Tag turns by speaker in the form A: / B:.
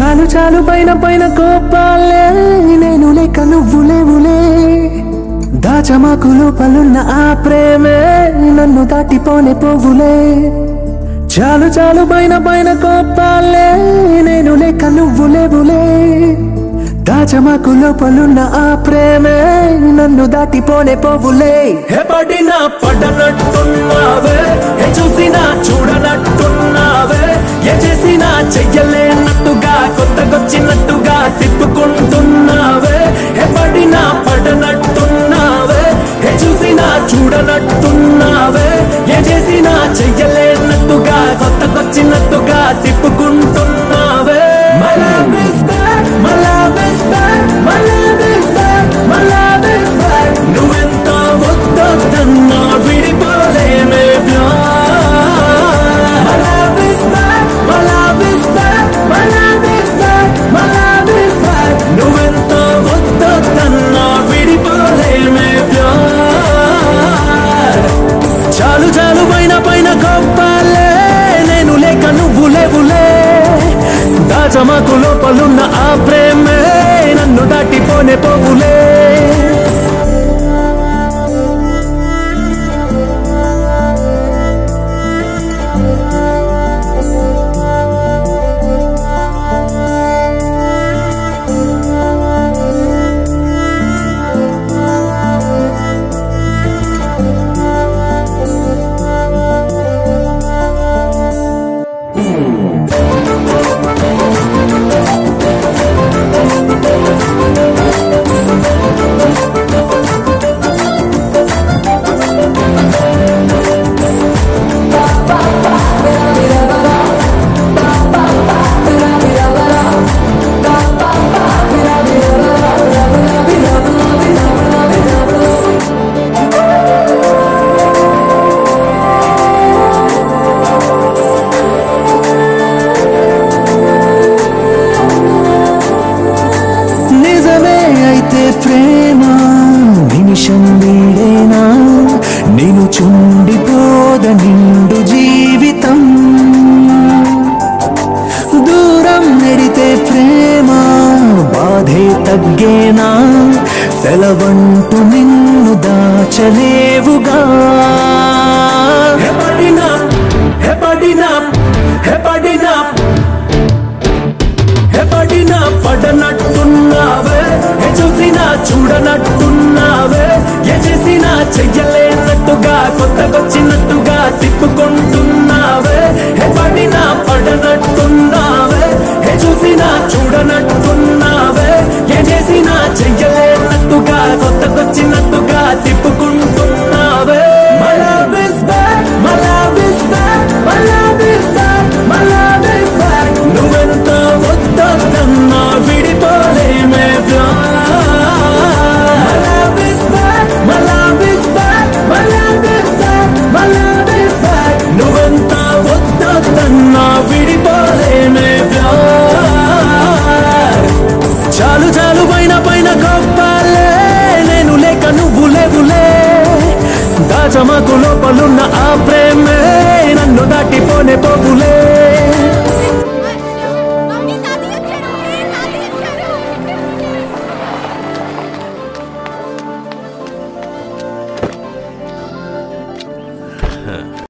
A: చాలు చాలు పైన పైన కోపాలే నేను లేక నువ్వు లేవులే దాచమాకు లోపలున్న ఆ ప్రేమే నన్ను దాటిపోనే పోవులే చాలు చాలు పైన పైన కోపాలే నేను లేక నువ్వు లేవులే దాచమాకు లోపలున్న ఆ ప్రేమే నన్ను దాటిపోనే పోవులే హే పడినా పడనట్టున్నావే హే చూసినా చూడనట్టున్నావే ఏ చేసినా చెయ్యలేనట్టుగా కొత్తకొచ్చినట్టుగా తిప్పుకుంటున్నావే హే పడినా పడనట్టున్నావే హే చూసినా చూడనట్టున్నావే ఏ చేసినా చెయ్యలేనట్టుగా కొత్తకొచ్చినట్టుగా తిప్పుకుంటున్నావే My love is back, my love is back, my love is back, my love is back. నువ్వెంత వద్దన్నా విడిపోలేమే My love is back, my love is back, my love is back, my love is back. నువ్వెంత వద్దన్నా విడిపోలేమే చాలు చాలు పైన పైన గొప్పలే నేను లేక నువ్వు లేవులే దాచమాకు లోపలున్న ఆ ప్రేమే నన్ను దాటిపోనే పోవులే నిజమే అయితే ప్రేమ నిమిషం వీడేనా నేను చుండిపోద నిండు జీవితం దూరం నెడితే ప్రేమ బాధే తగ్గేనా సెలవంటూ నిన్ను దాచలేవుగా హెపడినా హెపడినా హెపడినా ఎప్పటినా పడనట్టున్నావే ఏ చూసినా చూడనట్టున్నావే ఏ చేసినా చెయ్యలేనట్టుగా కొత్తకొచ్చినట్టుగా తిప్పుకుంటున్నావే ఎప్పటినా పడనట్టున్నావే ఏ చూసినా చూడనట్టున్నావే ఏ చేసినా చెయ్యలేనట్టుగా కొత్తకొచ్చినట్టుగా తిప్పుకుంటున్నావే My love is back, my love is back, my love is back, my love is back. నువ్వెంత వద్దన్నా విడిపోలేమే My love is back, my love is back, my love is back, my love is back. నువ్వెంత వద్దన్నా విడిపోలేమే చాలు చాలు పైన పైన గొప్పలే నేను లేక నువ్వు లేవులే దాచమాకు లోపలున్న ఆ ప్రేమే నన్ను దాటిపోనే పోగులే
B: మమ్మీ తాతయ్య వచ్చారు ఏ తాతయ్య వచ్చారు